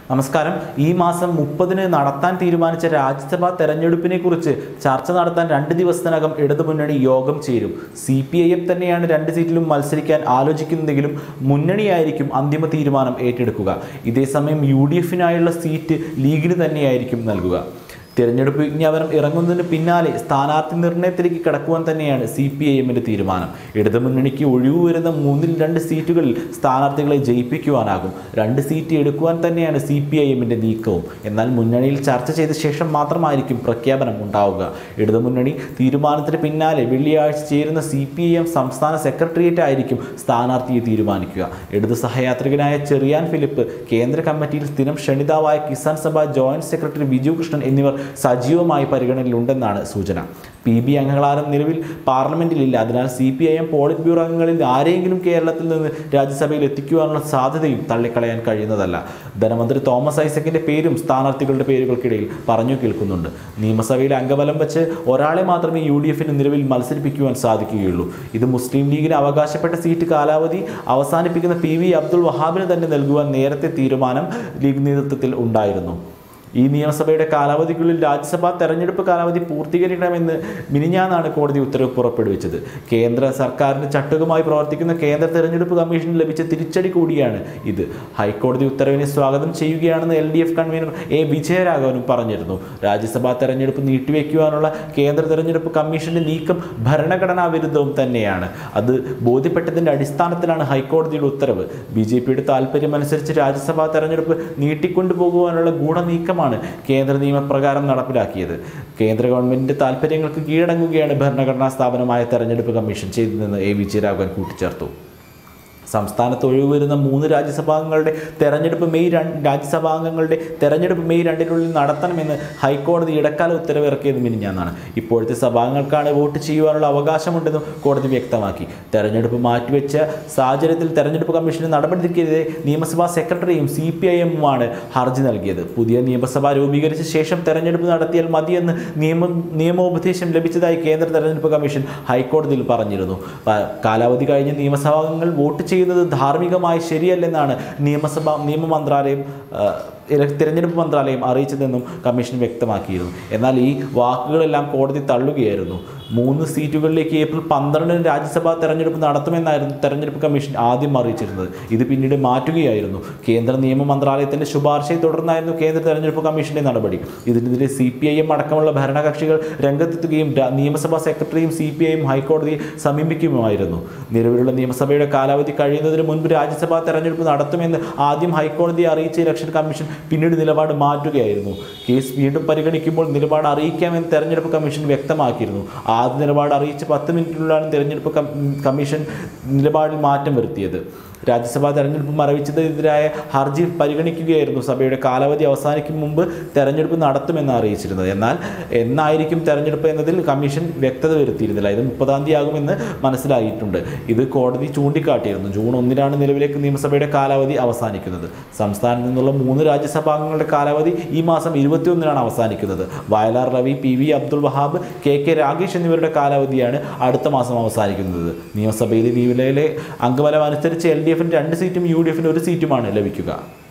നമസ്കാരം ഈ മാസം മുപ്പതിന് നടത്താൻ തീരുമാനിച്ച രാജ്യസഭാ തെരഞ്ഞെടുപ്പിനെ കുറിച്ച് ചർച്ച നടത്താൻ രണ്ട് ദിവസത്തിനകം ഇടതുമുന്നണി യോഗം ചേരും സി പി ഐ എം തന്നെയാണ് രണ്ട് സീറ്റിലും മത്സരിക്കാൻ ആലോചിക്കുന്നതെങ്കിലും മുന്നണിയായിരിക്കും അന്തിമ തീരുമാനം ഏറ്റെടുക്കുക ഇതേസമയം യു ഡി എഫിനായുള്ള സീറ്റ് ലീഗിന് തന്നെയായിരിക്കും നൽകുക തിരഞ്ഞെടുപ്പ് വിജ്ഞാപനം ഇറങ്ങുന്നതിന് പിന്നാലെ സ്ഥാനാർത്ഥി നിർണയത്തിലേക്ക് കടക്കുവാൻ തന്നെയാണ് സി പി ഐ എമ്മിൻ്റെ തീരുമാനം ഇടതുമുന്നണിക്ക് ഒഴിവ് വരുന്ന മൂന്നിൽ രണ്ട് സീറ്റുകളിൽ സ്ഥാനാർത്ഥികളെ ജയിപ്പിക്കുവാനാകും രണ്ട് സീറ്റ് എടുക്കുവാൻ തന്നെയാണ് സി പി ഐ എമ്മിൻ്റെ നീക്കവും എന്നാൽ മുന്നണിയിൽ ചർച്ച ചെയ്ത ശേഷം മാത്രമായിരിക്കും പ്രഖ്യാപനം ഉണ്ടാവുക ഇടതുമുന്നണി തീരുമാനത്തിന് പിന്നാലെ വെള്ളിയാഴ്ച ചേരുന്ന സി പി ഐ എം സംസ്ഥാന സെക്രട്ടേറിയറ്റ് ആയിരിക്കും സ്ഥാനാർത്ഥിയെ തീരുമാനിക്കുക ഇടതു സഹയാത്രികനായ ചെറിയാൻ ഫിലിപ്പ് കേന്ദ്ര കമ്മിറ്റിയിൽ സ്ഥിരം ക്ഷണിതാവായ കിസാൻ സഭ ജോയിന്റ് സെക്രട്ടറി ബിജു കൃഷ്ണൻ എന്നിവർ സജീവമായി പരിഗണനയിലുണ്ടെന്നാണ് സൂചന പി ബി അംഗങ്ങളാരും നിലവിൽ പാർലമെന്റിലില്ല അതിനാൽ C P I M polit bureau അംഗങ്ങളിൽ ആരെങ്കിലും കേരളത്തിൽ നിന്ന് രാജ്യസഭയിൽ എത്തിക്കുവാനുള്ള സാധ്യതയും തള്ളിക്കളയാൻ കഴിയുന്നതല്ല ധനമന്ത്രി തോമസ് ഐസക്കിന്റെ പേരും സ്ഥാനാർത്ഥികളുടെ പേരുകൾക്കിടയിൽ പറഞ്ഞു കേൾക്കുന്നുണ്ട് നിയമസഭയിൽ അംഗബലം വെച്ച് ഒരാളെ മാത്രമേ യു ഡി എഫിന് നിലവിൽ മത്സരിപ്പിക്കുവാൻ സാധിക്കുകയുള്ളൂ ഇത് മുസ്ലിം ലീഗിന് അവകാശപ്പെട്ട സീറ്റ് കാലാവധി അവസാനിപ്പിക്കുന്ന പി വി അബ്ദുൾ വഹാബിന് തന്നെ നൽകുവാൻ നേരത്തെ തീരുമാനം ലീഗ് നേതൃത്വത്തിൽ ഉണ്ടായിരുന്നു ഈ നിയമസഭയുടെ കാലാവധിക്കുള്ളിൽ രാജ്യസഭാ തെരഞ്ഞെടുപ്പ് കാലാവധി പൂർത്തീകരിക്കണമെന്ന് മിനിഞ്ഞാന്നാണ് കോടതി ഉത്തരവ് പുറപ്പെടുവിച്ചത് കേന്ദ്ര സർക്കാരിന്റെ ചട്ടുകമായി പ്രവർത്തിക്കുന്ന കേന്ദ്ര തെരഞ്ഞെടുപ്പ് കമ്മീഷന് ലഭിച്ച തിരിച്ചടി കൂടിയാണ് ഇത് ഹൈക്കോടതി ഉത്തരവിനെ സ്വാഗതം ചെയ്യുകയാണെന്ന് L D F convener A വിജയരാഘവനും പറഞ്ഞിരുന്നു രാജ്യസഭാ തെരഞ്ഞെടുപ്പ് നീട്ടിവെക്കുവാനുള്ള കേന്ദ്ര തെരഞ്ഞെടുപ്പ് കമ്മീഷന്റെ നീക്കം ഭരണഘടനാ വിരുദ്ധവും തന്നെയാണ് അത് ബോധ്യപ്പെട്ടതിന്റെ അടിസ്ഥാനത്തിലാണ് ഹൈക്കോടതിയുടെ ഉത്തരവ് ബി ജെ പിയുടെ താല്പര്യമനുസരിച്ച് രാജ്യസഭാ തെരഞ്ഞെടുപ്പ് നീട്ടിക്കൊണ്ടുപോകുവാനുള്ള ഗൂഢനീക്കമാണ് കേന്ദ്ര നിയമപ്രകാരം നടപ്പിലാക്കിയത് കേന്ദ്ര ഗവൺമെന്റിന്റെ താല്പര്യങ്ങൾക്ക് കീഴടങ്ങുകയാണ് ഭരണഘടനാ സ്ഥാപനമായ തെരഞ്ഞെടുപ്പ് കമ്മീഷൻ ചെയ്തതെന്ന് എ വിജയരാഘവൻ കൂട്ടിച്ചേർത്തു സംസ്ഥാനത്ത് ഒഴിവ് വരുന്ന മൂന്ന് രാജ്യസഭാംഗങ്ങളുടെ തെരഞ്ഞെടുപ്പ് മെയ് രണ്ട് രാജ്യസഭാംഗങ്ങളുടെ തെരഞ്ഞെടുപ്പ് മെയ് രണ്ടിനുള്ളിൽ നടത്തണമെന്ന് ഹൈക്കോടതി ഇടക്കാല ഉത്തരവ് ഇറക്കിയത് മിനിഞ്ഞാന്നാണ് ഇപ്പോഴത്തെ സഭാംഗങ്ങൾക്കാണ് വോട്ട് ചെയ്യുവാനുള്ള അവകാശമുണ്ടെന്നും കോടതി വ്യക്തമാക്കി തെരഞ്ഞെടുപ്പ് മാറ്റിവെച്ച സാഹചര്യത്തിൽ തെരഞ്ഞെടുപ്പ് കമ്മീഷന് നടപടിക്കെതിരെ നിയമസഭാ സെക്രട്ടറിയും സി പി ഐ എമ്മുമാണ് ഹർജി നൽകിയത് പുതിയ നിയമസഭ രൂപീകരിച്ച ശേഷം തെരഞ്ഞെടുപ്പ് നടത്തിയാൽ മതിയെന്ന് നിയമ നിയമോപദേശം ലഭിച്ചതായി കേന്ദ്ര തെരഞ്ഞെടുപ്പ് കമ്മീഷൻ ഹൈക്കോടതിയിൽ പറഞ്ഞിരുന്നു പ- കാലാവധി കഴിഞ്ഞ് നിയമസഭാംഗങ്ങൾ വോട്ട് ചെയ്യുന്നത് ധാർമ്മികമായി ശരിയല്ലെന്നാണ് നിയമസഭ നിയമ മന്ത്രാലയം ആ, ഇല- തിരഞ്ഞെടുപ്പ് മന്ത്രാലയം അറിയിച്ചതെന്നും കമ്മീഷൻ വ്യക്തമാക്കിയിരുന്നു എന്നാൽ ഈ വാക്കുകളെല്ലാം കോടതി തള്ളുകയായിരുന്നു മൂന്ന് സീറ്റുകളിലേക്ക് ഏപ്രിൽ പന്ത്രണ്ടിന് രാജ്യസഭാ തെരഞ്ഞെടുപ്പ് നടത്തുമെന്നായിരുന്നു തെരഞ്ഞെടുപ്പ് കമ്മീഷൻ ആദ്യം അറിയിച്ചിരുന്നത് ഇത് പിന്നീട് മാറ്റുകയായിരുന്നു കേന്ദ്ര നിയമ മന്ത്രാലയത്തിന്റെ ശുപാർശയെ തുടർന്നായിരുന്നു കേന്ദ്ര തെരഞ്ഞെടുപ്പ് കമ്മീഷന്റെ നടപടി ഇതിനെതിരെ സി പി ഐ എം അടക്കമുള്ള ഭരണകക്ഷികൾ രംഗത്തെത്തുകയും രാ- നിയമസഭാ സെക്രട്ടറിയും സി പി ഐയും ഹൈക്കോടതിയെ സമീപിക്കുമായിരുന്നു നിലവിലുള്ള നിയമസഭയുടെ കാലാവധി കഴിയുന്നതിന് മുൻപ് രാജ്യസഭാ തെരഞ്ഞെടുപ്പ് നടത്തുമെന്ന് ആദ്യം ഹൈക്കോടതിയെ അറിയിച്ച ഇലക്ഷൻ കമ്മീഷൻ പിന്നീട് നിലപാട് മാറ്റുകയായിരുന്നു കേസ് വീണ്ടും പരിഗണിക്കുമ്പോൾ നിലപാട് അറിയിക്കാമെന്ന് തെരഞ്ഞെടുപ്പ് കമ്മീഷൻ വ്യക്തമാക്കിയിരുന്നു ആദ്യ നിലപാട് അറിയിച്ച് പത്ത് മിനിറ്റിനുള്ളിലാണ് തെരഞ്ഞെടുപ്പ് കം- കമ്മീഷൻ നിലപാടിൽ മാറ്റം വരുത്തിയത് രാജ്യസഭാ തെരഞ്ഞെടുപ്പ് മരവിച്ചതിനെതിരായ ഹർജി പരിഗണിക്കുകയായിരുന്നു സഭയുടെ കാലാവധി അവസാനിക്കും മുമ്പ് തെരഞ്ഞെടുപ്പ് നടത്തുമെന്ന് അറിയിച്ചിരുന്നത് എന്നാൽ എന്നായിരിക്കും തെരഞ്ഞെടുപ്പ് എന്നതിൽ കമ്മീഷൻ വ്യക്തത വരുത്തിയിരുന്നില്ല ഇത് മുപ്പതാം തീയതി ആകുമെന്ന് മനസ്സിലായിട്ടുണ്ട് ഇത് കോടതി ചൂണ്ടിക്കാട്ടിയിരുന്നു ജൂൺ ഒന്നിനാണ് നിലവിലേക്ക് നിയമസഭയുടെ കാലാവധി അവസാനിക്കുന്നത് സംസ്ഥാനത്ത് നിന്നുള്ള മൂന്ന് രാജ്യസഭാംഗങ്ങളുടെ കാലാവധി ഈ മാസം ഇരുപത്തിയൊന്നിനാണ് അവസാനിക്കുന്നത് Vayalar Ravi P V Abdul Wahab K K Ragesh എന്നിവരുടെ കാലാവധിയാണ് അടുത്ത മാസം അവസാനിക്കുന്നത് നിയമസഭയിലെ നിലവിലെ അംഗബലം അനുസരിച്ച് എൽ ഡി എഫിന് രണ്ട് സീറ്റും യു ഡി എഫിന് ഒരു സീറ്റുമാണ് ലഭിക്കുക